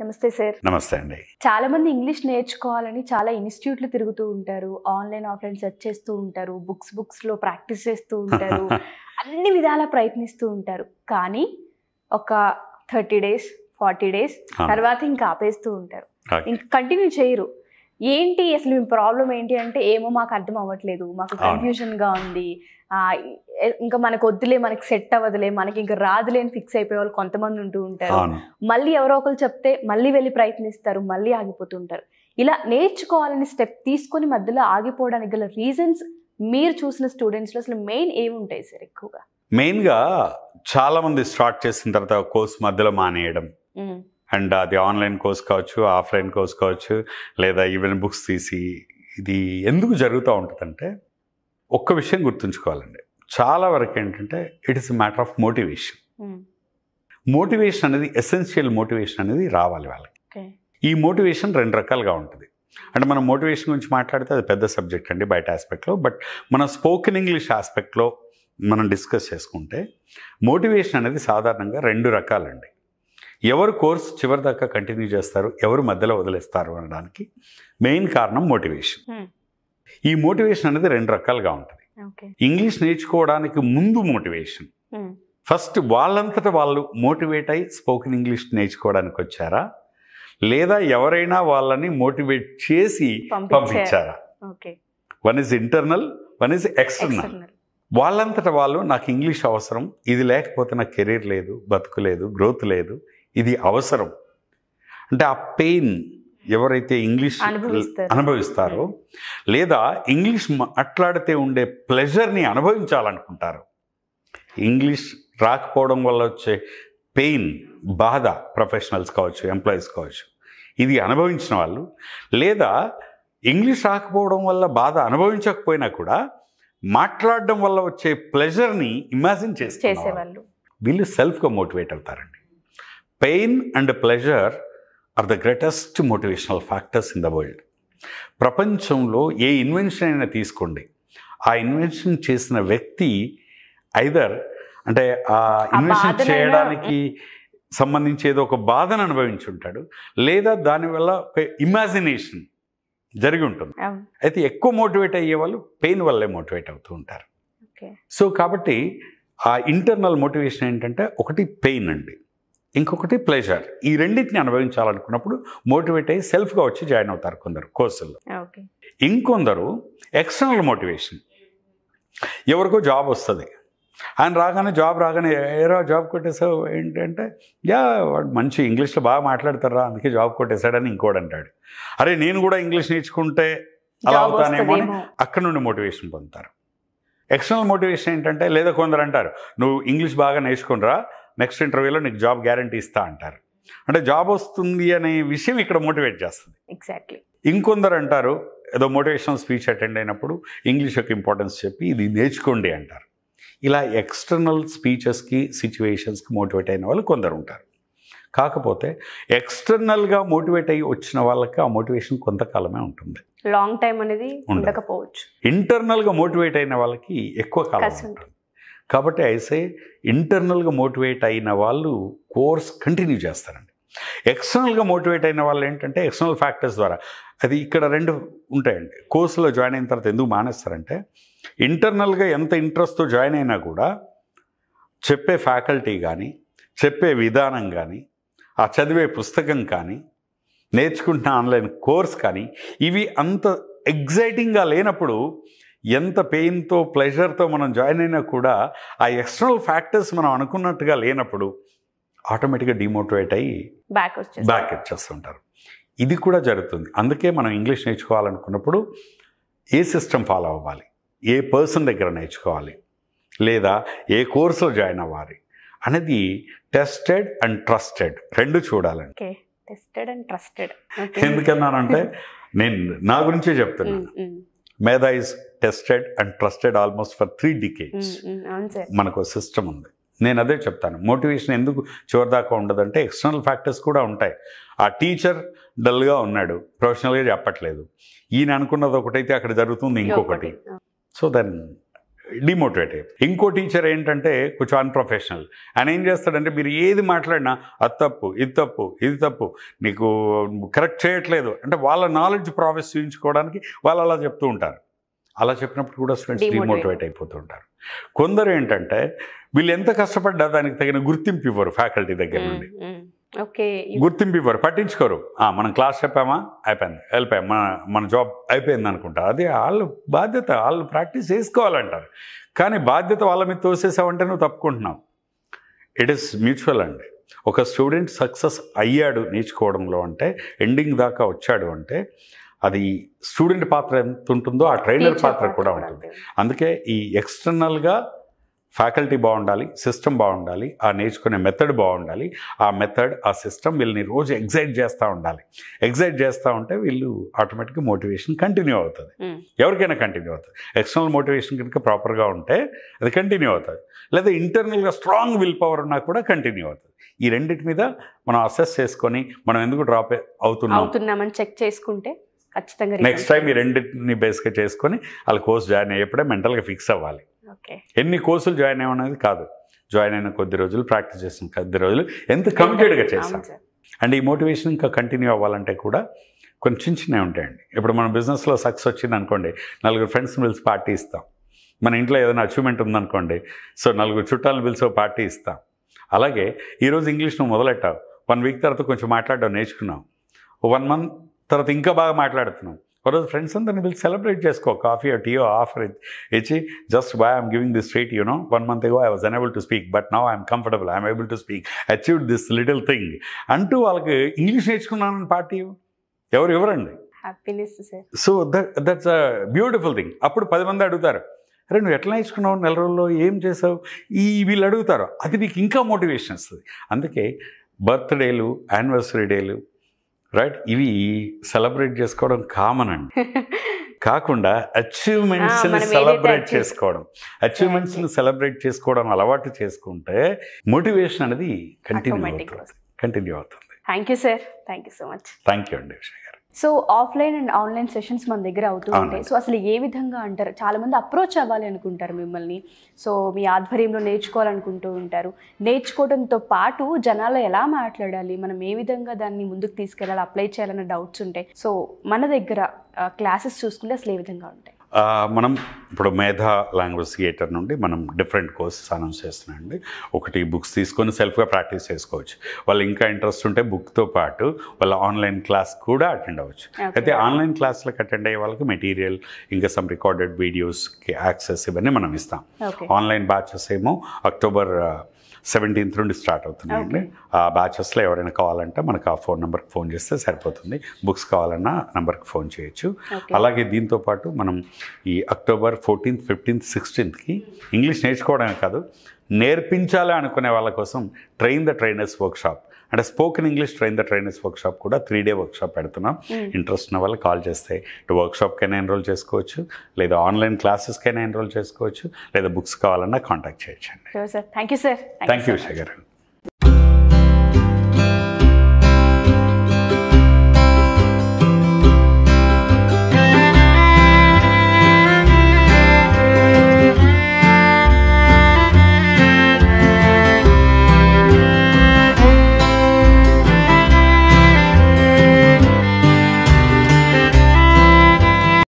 నమస్తే సార్ నమస్తే అండి చాలా మంది ఇంగ్లీష్ నేర్చుకోవాలని చాలా ఇన్స్టిట్యూట్లు తిరుగుతూ ఉంటారు ఆన్లైన్ ఆఫ్లైన్ సెర్చ్ చేస్తూ ఉంటారు బుక్స్ బుక్స్ లో ప్రాక్టీస్ చేస్తూ ఉంటారు అన్ని విధాలా ప్రయత్నిస్తూ ఉంటారు కానీ ఒక థర్టీ డేస్ ఫార్టీ డేస్ అవును. తర్వాత ఇంకా ఆపేస్తూ ఉంటారు Okay. ఇంకా కంటిన్యూ చేయరు ఏంటి అసలు మీ ప్రాబ్లం ఏంటి అంటే ఏమో మాకు అర్థం అవ్వట్లేదు మాకు అవును. కన్ఫ్యూజన్ గా ఉంది ఆ, ఎ- ఇంకా మనకు వద్దులే మనకి సెట్ అవ్వదులే మనకి ఇంకా రాదులే అని ఫిక్స్ అయిపోయే వాళ్ళు కొంతమంది ఉంటూ ఉంటారు అవును మళ్ళీ ఎవరో ఒకరు చెప్తే మళ్ళీ వెళ్ళి ప్రయత్నిస్తారు మళ్ళీ ఆగిపోతుంటారు ఇలా నేర్చుకోవాలని స్టెప్ తీసుకొని మధ్యలో ఆగిపోవడానికి గల రీజన్స్ మీరు చూసిన స్టూడెంట్స్లో అసలు మెయిన్ ఏముంటాయి సార్ ఎక్కువగా మెయిన్గా చాలా మంది స్టార్ట్ చేసిన తర్వాత కోర్స్ మధ్యలో మానేయడం ఉమ్, అండ్ అది ఆన్లైన్ కోర్స్ కావచ్చు ఆఫ్లైన్ కోర్స్ కావచ్చు లేదా ఈవెన్ బుక్స్ తీసి ఇది ఎందుకు జరుగుతూ ఉంటుందంటే ఒక్క విషయం గుర్తుంచుకోవాలండి చాలా వరకు ఏంటంటే it is matter of motivation um, motivation అనేది ఎసెన్షియల్ మోటివేషన్ అనేది రావాలి వాళ్ళకి ఓకే ఈ మోటివేషన్ రెండు రకాలుగా ఉంటుంది అంటే మనం మోటివేషన్ గురించి మాట్లాడితే అది పెద్ద సబ్జెక్ట్ అండి బయట ఆస్పెక్ట్లో బట్ మన స్పోకెన్ ఇంగ్లీష్ ఆస్పెక్ట్లో మనం డిస్కస్ చేసుకుంటే మోటివేషన్ అనేది సాధారణంగా రెండు రకాలండి ఎవరు కోర్స్ చివరి దాకా కంటిన్యూ చేస్తారు ఎవరు మధ్యలో వదిలేస్తారు అనడానికి మెయిన్ కారణం మోటివేషన్ Hmm. ఈ మోటివేషన్ అనేది రెండు రకాలుగా ఉంటుంది ఓకే ఇంగ్లీష్ నేర్చుకోవడానికి ముందు మోటివేషన్ ఉమ్, ఫస్ట్ వాళ్ళంతట వాళ్ళు మోటివేట్ అయి స్పోకెన్ ఇంగ్లీష్ నేర్చుకోవడానికి వచ్చారా లేదా ఎవరైనా వాళ్ళని మోటివేట్ చేసి పంపించారు పంపించారా okay one is internal one is external external వాళ్ళంతట వాళ్ళు నాకు ఇంగ్లీష్ అవసరం ఇది లేకపోతే నాకు కెరీర్ లేదు బతుకు లేదు గ్రోత్ లేదు ఇది అవసరం అంటే ఆ పెయిన్ ఎవరైతే ఇంగ్లీష్ అనుభవిస్తారు. అనుభవిస్తారో లేదా ఇంగ్లీష్ మాట్లాడితే ఉండే ప్లెజర్ని అనుభవించాలనుకుంటారు ఇంగ్లీష్ రాకపోవడం వల్ల వచ్చే పెయిన్ బాధ ప్రొఫెషనల్స్ కావచ్చు ఎంప్లాయీస్ కావచ్చు ఇది అనుభవించిన వాళ్ళు లేదా ఇంగ్లీష్ రాకపోవడం వల్ల బాధ అనుభవించకపోయినా కూడా మాట్లాడడం వల్ల వచ్చే ప్లెజర్ని ఇమాజిన్ చేసే చేసేవాళ్ళు వీళ్ళు సెల్ఫ్గా మోటివేట్ అవుతారండి pain and pleasure are the greatest motivational factors in the world ప్రపంచంలో ఏ ఇన్వెన్షన్ అయినా తీసుకోండి ఆ ఇన్వెన్షన్ చేసిన వ్యక్తి ఐదర్ అంటే ఆ ఇన్వెన్షన్ బాధనైనా- చేయడానికి సంబంధించి ఏదో ఒక బాధను అనుభవించి ఉంటాడు లేదా దానివల్ల ఒక ఇమాజినేషన్ జరిగి ఉంటుంది అవును అయితే ఎక్కువ మోటివేట్ అయ్యే వాళ్ళు పెయిన్ వల్లే మోటివేట్ అవుతూ ఉంటారు ఓకే సో కాబట్టి ఆ ఇంటర్నల్ మోటివేషన్ ఏంటంటే ఒకటి పెయిన్ అండి ఇంకొకటి ప్లెజర్ ఈ రెండింటిని అనుభవించాలనుకున్నప్పుడు మోటివేట్ అయ్యి సెల్ఫ్గా వచ్చి జాయిన్ అవుతారు కొందరు కోర్సుల్లో ఓకే ఇంకొందరు ఎక్స్టర్నల్ మోటివేషన్ ఎవరికో జాబ్ వస్తుంది ఆయన రాగానే జాబ్ రాగానే ఏరా జాబ్ కొట్టేసావు ఏంటంటే యా వాడు మంచి ఇంగ్లీష్లో బాగా మాట్లాడతారా అందుకే జాబ్ కొట్టేశాడని ఇంకోటి అంటాడు అరే నేను కూడా ఇంగ్లీష్ నేర్చుకుంటే అలా జాబ్ అవుతానేమో అని వస్తుందేమో అక్కడ నుండి మోటివేషన్ పొందుతారు ఎక్స్టర్నల్ మోటివేషన్ ఏంటంటే లేదా కొందరు అంటారు నువ్వు ఇంగ్లీష్ బాగా నేర్చుకునిరా నెక్స్ట్ ఇంటర్వ్యూలో నీకు జాబ్ గ్యారంటీ ఇస్తా అంటారు అంటే జాబ్ వస్తుంది అనే విషయం ఇక్కడ మోటివేట్ చేస్తుంది ఎగ్జాక్ట్లీ ఇంకొందరు అంటారు ఏదో మోటివేషనల్ స్పీచ్ అటెండ్ అయినప్పుడు ఇంగ్లీష్ యొక్క ఇంపార్టెన్స్ చెప్పి ఇది నేర్చుకోండి అంటారు ఇలా ఎక్స్టర్నల్ స్పీచెస్కి సిచ్యువేషన్స్కి మోటివేట్ అయిన వాళ్ళు కొందరు ఉంటారు కాకపోతే ఎక్స్టర్నల్గా మోటివేట్ అయ్యి వచ్చిన వాళ్ళకి ఆ మోటివేషన్ కొంతకాలమే ఉంటుంది లాంగ్ టైం అనేది ఉండకపోవచ్చు ఇంటర్నల్గా మోటివేట్ అయిన వాళ్ళకి ఎక్కువ కాలం కసి ఉంటుంది కాబట్టి అయితే ఇంటర్నల్గా మోటివేట్ అయిన వాళ్ళు కోర్స్ కంటిన్యూ చేస్తారండి ఎక్స్టర్నల్గా మోటివేట్ అయిన వాళ్ళు ఏంటంటే ఎక్స్టర్నల్ ఫ్యాక్టర్స్ ద్వారా అది ఇక్కడ రెండు ఉంటాయండి కోర్సులో జాయిన్ అయిన తర్వాత ఎందుకు మానేస్తారంటే ఇంటర్నల్గా ఎంత ఇంట్రెస్ట్తో జాయిన్ అయినా కూడా చెప్పే ఫ్యాకల్టీ కానీ చెప్పే విధానం కానీ ఆ చదివే పుస్తకం కానీ నేర్చుకుంటున్న ఆన్లైన్ కోర్స్ కానీ ఇవి అంత ఎగ్జైటింగ్గా లేనప్పుడు ఎంత పెయిన్తో ప్లెజర్తో మనం జాయిన్ అయినా కూడా ఆ ఎక్స్టర్నల్ ఫ్యాక్టర్స్ మనం అనుకున్నట్టుగా లేనప్పుడు ఆటోమేటిక్గా డిమోటివేట్ అయ్యి బ్యాక్ వచ్చేసి బ్యాక్ ఇచ్చేస్తుంటారు ఇది కూడా జరుగుతుంది అందుకే మనం ఇంగ్లీష్ నేర్చుకోవాలనుకున్నప్పుడు ఏ సిస్టమ్ ఫాలో అవ్వాలి ఏ పర్సన్ దగ్గర నేర్చుకోవాలి లేదా ఏ కోర్సులో జాయిన్ అవ్వాలి అనేది టెస్టెడ్ అండ్ ట్రస్టెడ్ రెండు చూడాలండి ఓకే టెస్టెడ్ అండ్ ట్రస్టెడ్ ఎందుకన్నానంటే నేను నా గురించే చెప్తున్నాను Medha is tested and trusted almost for three decades అవును సార్ మనకు సిస్టమ్ ఉంది నేను అదే చెప్తాను మోటివేషన్ ఎందుకు చివరిదాకా ఉండదంటే ఎక్స్టర్నల్ ఫ్యాక్టర్స్ కూడా ఉంటాయి ఆ టీచర్ డల్గా ఉన్నాడు ప్రొఫెషనల్గా చెప్పట్లేదు ఈయన అనుకున్నది ఒకటైతే అక్కడ జరుగుతుంది ఇంకొకటి సో దెన్ డిమోటివేట్ అయిపోయి ఇంకో టీచర్ ఏంటంటే కొంచెం అన్ప్రొఫెషనల్ ఆయన ఏం చేస్తాడంటే మీరు ఏది మాట్లాడినా అది తప్పు ఇది తప్పు ఇది తప్పు నీకు కరెక్ట్ చేయట్లేదు అంటే వాళ్ళ నాలెడ్జ్ ప్రాఫెస్ చూపించుకోవడానికి వాళ్ళు అలా చెప్తూ ఉంటారు అలా చెప్పినప్పుడు కూడా స్టూడెంట్స్ Demotivate. డిమోటివేట్ అయిపోతూ ఉంటారు కొందరు ఏంటంటే వీళ్ళు ఎంత కష్టపడ్డా దానికి తగిన గుర్తింపు ఇవ్వరు ఫ్యాకల్టీ దగ్గర నుండి ఓకే గుర్తింపు ఇవ్వరు పట్టించుకోరు ఆ, మనం క్లాస్ చెప్పామా అయిపోయింది వెళ్ళిపోయాం మన మన జాబ్ అయిపోయింది అనుకుంటారు అది వాళ్ళు బాధ్యత వాళ్ళు ప్రాక్టీస్ చేసుకోవాలంటారు కానీ బాధ్యత వాళ్ళ మీద తోసేసావంటే నువ్వు తప్పుకుంటున్నావు ఇట్ ఈస్ మ్యూచువల్ అండి ఒక స్టూడెంట్ సక్సెస్ అయ్యాడు నేర్చుకోవడంలో అంటే ఎండింగ్ దాకా వచ్చాడు అంటే అది స్టూడెంట్ పాత్ర ఎంత ఉంటుందో ఆ ట్రైనర్ పాత్ర కూడా ఉంటుంది అందుకే ఈ ఎక్స్టర్నల్గా ఫ్యాకల్టీ బాగుండాలి సిస్టమ్ బాగుండాలి ఆ నేర్చుకునే మెథడ్ బాగుండాలి ఆ మెథడ్ ఆ సిస్టమ్ వీళ్ళని రోజు ఎగ్జైట్ చేస్తూ ఉండాలి ఎగ్జైట్ చేస్తూ ఉంటే వీళ్ళు ఆటోమేటిక్గా మోటివేషన్ కంటిన్యూ అవుతుంది Mm. ఎవరికైనా కంటిన్యూ అవుతుంది ఎక్స్టర్నల్ మోటివేషన్ కనుక ప్రాపర్గా ఉంటే అది కంటిన్యూ అవుతుంది లేదా ఇంటర్నల్గా స్ట్రాంగ్ విల్ పవర్ ఉన్నా కూడా కంటిన్యూ అవుతుంది ఈ రెండింటి మీద మనం అసెస్ చేసుకొని మనం ఎందుకు డ్రాప్ అవుతున్నాం అవుతున్నామని చెక్ చేసుకుంటే ఖచ్చితంగా నెక్స్ట్ టైం ఈ రెండింటిని బేస్గా చేసుకొని వాళ్ళ కోర్స్ జాయిన్ అయ్యేప్పుడే మెంటల్గా ఫిక్స్ అవ్వాలి ఓకే ఎన్ని కోర్సులు జాయిన్ అయ్యమనేది కాదు జాయిన్ అయిన కొద్ది రోజులు ప్రాక్టీస్ చేసిన కొద్ది రోజులు ఎంత కమిటెడ్గా చేస్తాం అండ్ ఈ మోటివేషన్ ఇంకా కంటిన్యూ అవ్వాలంటే కూడా కొన్ని చిన్న చిన్నవి ఉంటాయండి ఇప్పుడు మన బిజినెస్లో సక్సెస్ వచ్చింది అనుకోండి నలుగురు ఫ్రెండ్స్ని పిలిచి పార్టీ ఇస్తాం మన ఇంట్లో ఏదైనా అచీవ్మెంట్ ఉందనుకోండి సో నలుగురు చుట్టాలను పిలిచి ఒక పార్టీ ఇస్తాం అలాగే ఈరోజు ఇంగ్లీష్ నువ్వు మొదలెట్టావు వన్ వీక్ తర్వాత కొంచెం మాట్లాడడం నేర్చుకున్నావు వన్ మంత్ తర్వాత ఇంకా బాగా మాట్లాడుతున్నాం ఒకరోజు ఫ్రెండ్స్ అందరిని పిలిచి సెలబ్రేట్ చేసుకో కాఫీ టీయో ఆఫర్ ఇచ్చి just why I'm giving this treat you know one month ago I was unable to speak but now I'm comfortable I'm able to speak achieved this little thing అంటూ వాళ్ళకి English నేర్చుకున్నానని party ఎవరు ఎవరండి happiness sir so that that's a beautiful thing అప్పుడు పది మంది అడుగుతారు అరే నువ్వు ఎట్లా నేర్చుకున్నావు నెల రోజుల్లో ఏం చేసావు ఈ వీళ్ళు అడుగుతారు అది నీకు ఇంకా మోటివేషన్ వస్తుంది అందుకే బర్త్డేలు యానివర్సరీ డేలు రైట్ ఇవి సెలబ్రేట్ చేసుకోవడం కామన్ అండి కాకుండా అచీవ్మెంట్స్ని మనం ఏదైతే సెలబ్రేట్ achieve- చేసుకోవడం అచీవ్మెంట్స్ని సెలబ్రేట్ చేసుకోవడం అలవాటు చేసుకుంటే మోటివేషన్ అనేది కంటిన్యూ ఆటోమేటిక్ అవుతుంది కంటిన్యూ అవుతుంది thank you sir thank you so much thank you అండి విషయ్ గారు so offline and online sessions మన దగ్గర అవుతూ ఉంటాయి అవునండి. సో అసలు ఏ విధంగా అంటారు చాలా మంది అప్రోచ్ అవ్వాలి అనుకుంటారు మిమ్మల్ని సో మీ ఆధ్వర్యంలో నేర్చుకోవాలనుకుంటూ ఉంటారు నేర్చుకోవడంతో పాటు జనాలు ఎలా మాట్లాడాలి మనం ఏ విధంగా దాన్ని ముందుకు తీసుకెళ్ళాలి అప్లై చేయాలన్న డౌట్స్ ఉంటాయి సో మన దగ్గర క్లాసెస్ చూసుకుంటే అసలు ఏ విధంగా ఉంటాయి ఆ, మనం ఇప్పుడు మేధా లాంగ్వేజ్ థియేటర్ నుండి మనం డిఫరెంట్ కోర్సెస్ అనౌన్స్ చేస్తున్నామండి ఒకటి బుక్స్ తీసుకొని సెల్ఫ్గా ప్రాక్టీస్ చేసుకోవచ్చు వాళ్ళు ఇంకా ఇంట్రెస్ట్ ఉంటే బుక్తో పాటు వాళ్ళ ఆన్లైన్ క్లాస్ కూడా అటెండ్ అవ్వచ్చు Okay. అయితే ఆన్లైన్ క్లాస్లకు అటెండ్ అయ్యే వాళ్ళకి మెటీరియల్ ఇంకా సమ్ రికార్డెడ్ వీడియోస్కి యాక్సెస్ ఇవన్నీ మనం ఇస్తాం ఓకే ఆన్లైన్ బ్యాచెస్ ఏమో అక్టోబర్ సెవెంటీన్త్ నుండి స్టార్ట్ అవుతున్నాయండి ఆ బ్యాచెస్లో ఎవరైనా కావాలంటే మనకు ఆ ఫోన్ నెంబర్కి ఫోన్ చేస్తే సరిపోతుంది బుక్స్ కావాలన్నా నెంబర్కి ఫోన్ చేయొచ్చు ఓకే అలాగే దీంతో పాటు మనం ఈ అక్టోబర్ ఫోర్టీన్త్ ఫిఫ్టీన్త్ సిక్స్టీన్త్కి ఇంగ్లీష్ నేర్చుకోవడమే కాదు నేర్పించాలి అనుకునే వాళ్ళ కోసం ట్రైన్ ద ట్రైనర్స్ వర్క్షాప్ అంటే spoken English train the trainers workshop కూడా త్రీ డే వర్క్షాప్ పెడుతున్నాం ఇంట్రెస్ట్ ఉన్న వాళ్ళు కాల్ చేస్తే ఇటు వర్క్షాప్కైనా ఎన్రోల్ చేసుకోవచ్చు లేదా ఆన్లైన్ క్లాసెస్కైనా ఎన్రోల్ చేసుకోవచ్చు లేదా బుక్స్ కావాలన్నా కాంటాక్ట్ చేయొచ్చండి sir thank you sir thank you Vishay గారు